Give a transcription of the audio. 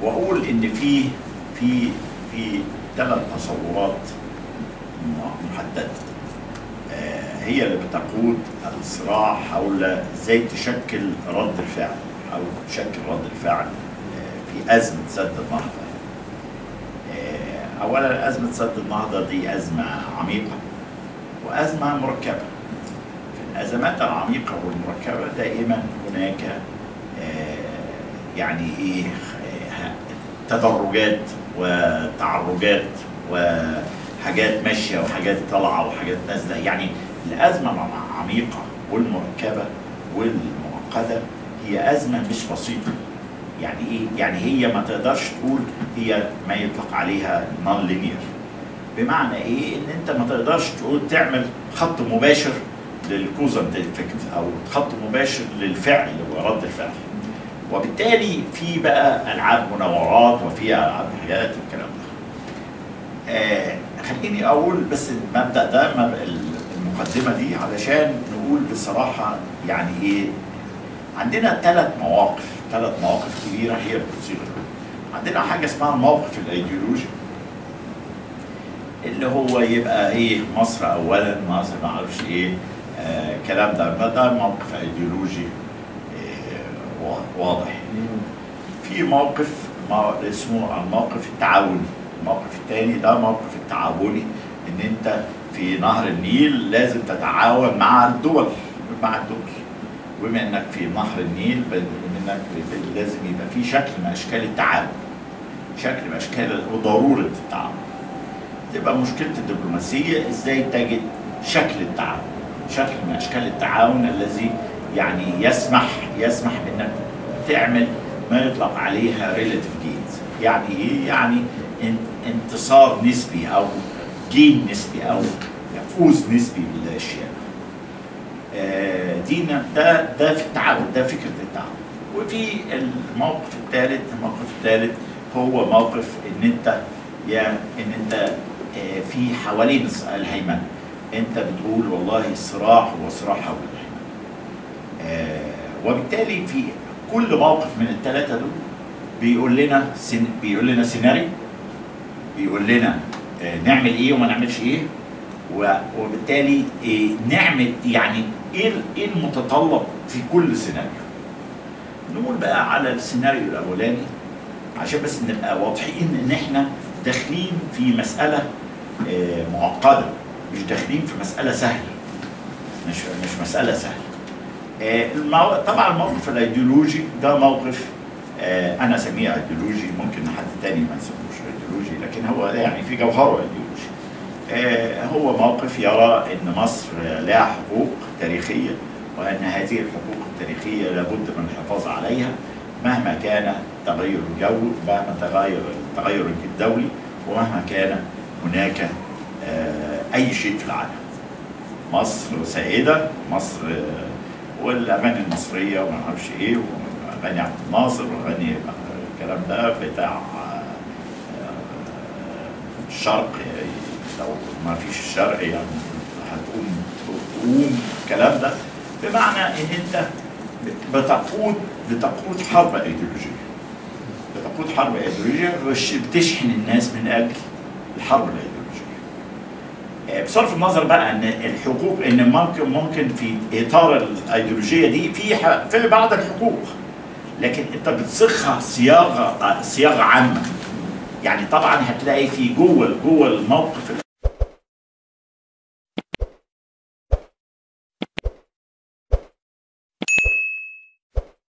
واقول ان في في في ثلاث تصورات م- محدده آه، هي اللي بتقود الصراع حول ازاي تشكل رد الفعل او تشكل رد الفعل آه، في ازمه سد النهضه آه، اولا ازمه سد النهضه دي ازمه عميقه وازمه مركبه في الازمات العميقه والمركبه دائما هناك آه، يعني ايه آه، تدرجات وتعرجات وحاجات ماشيه وحاجات طالعه وحاجات نازله يعني الازمه العميقه والمركبه والمعقده هي ازمه مش بسيطه يعني ايه؟ يعني هي ما تقدرش تقول هي ما يطلق عليها نون لينير بمعنى ايه؟ ان انت ما تقدرش تقول تعمل خط مباشر للكوزنت افكت او خط مباشر للفعل ورد الفعل. وبالتالي في بقى العاب مناورات وفي العاب حاجات والكلام ده. آه خليني اقول بس المبدا ده مبدأ المقدمه دي علشان نقول بصراحه يعني ايه عندنا ثلاث مواقف ثلاث مواقف كبيره هي بتصير عندنا حاجه اسمها الموقف الايديولوجي اللي هو يبقى ايه مصر اولا مصر ما اعرفش ايه آه كلام ده ده موقف ايديولوجي آه وا- واضح في موقف ما اسمه الموقف التعاوني الموقف الثاني ده موقف التعاوني ان انت في نهر النيل لازم تتعاون مع الدول مع الدول وبما انك في نهر النيل ب- انك ب- لازم يبقى في شكل من اشكال التعاون شكل من اشكال وضروره التعاون تبقى مشكله الدبلوماسيه ازاي تجد شكل التعاون شكل من اشكال التعاون الذي يعني يسمح يسمح بانك تعمل ما يطلق عليها ريلاتيف جينز يعني ايه يعني ان- انتصار نسبي او جين نسبي او فوز نسبي بالاشياء آه، دي ن- ده ده في التعاون ده فكره التعاون وفي الموقف الثالث الموقف الثالث هو موقف ان انت يا ان انت آه، في حوالين الص- الهيمنه انت بتقول والله الصراع هو صراع حول الهيمنه آه، وبالتالي في كل موقف من الثلاثه دول بيقول لنا سن بيقول لنا سيناريو بيقول لنا آه، نعمل ايه وما نعملش ايه و- وبالتالي إيه نعمل يعني ايه ال- ايه المتطلب في كل سيناريو نقول بقى على السيناريو الاولاني عشان بس نبقى واضحين ان احنا داخلين في مساله آه، معقده مش داخلين في مساله سهله مش مش مساله سهله آه، المو... طبعا الموقف الايديولوجي ده موقف آه، انا اسميه ايديولوجي ممكن حد تاني ما يسموش ايديولوجي لكن هو يعني في جوهره ايديولوجي آه، هو موقف يرى ان مصر لها حقوق تاريخيه وان هذه الحقوق التاريخيه لابد من الحفاظ عليها مهما كان تغير الجو مهما تغير التغير الدولي ومهما كان هناك آه، اي شيء في العالم مصر سائده مصر آه، والاغاني المصريه وما اعرفش ايه واغاني عبد الناصر واغاني الكلام ده بتاع آه، آه، الشرق لو ما فيش الشرق يعني هتقوم تقوم الكلام ده بمعنى ان انت بتقود بتقود حرب ايديولوجيه بتقود حرب ايديولوجيه وش- بتشحن الناس من اجل الحرب الايديولوجيه آه، بصرف النظر بقى ان الحقوق ان ممكن ممكن في اطار الايديولوجيه دي في ح- في بعض الحقوق لكن انت بتصيغها صياغه صياغه عامه يعني طبعا هتلاقي في جوه جوه الموقف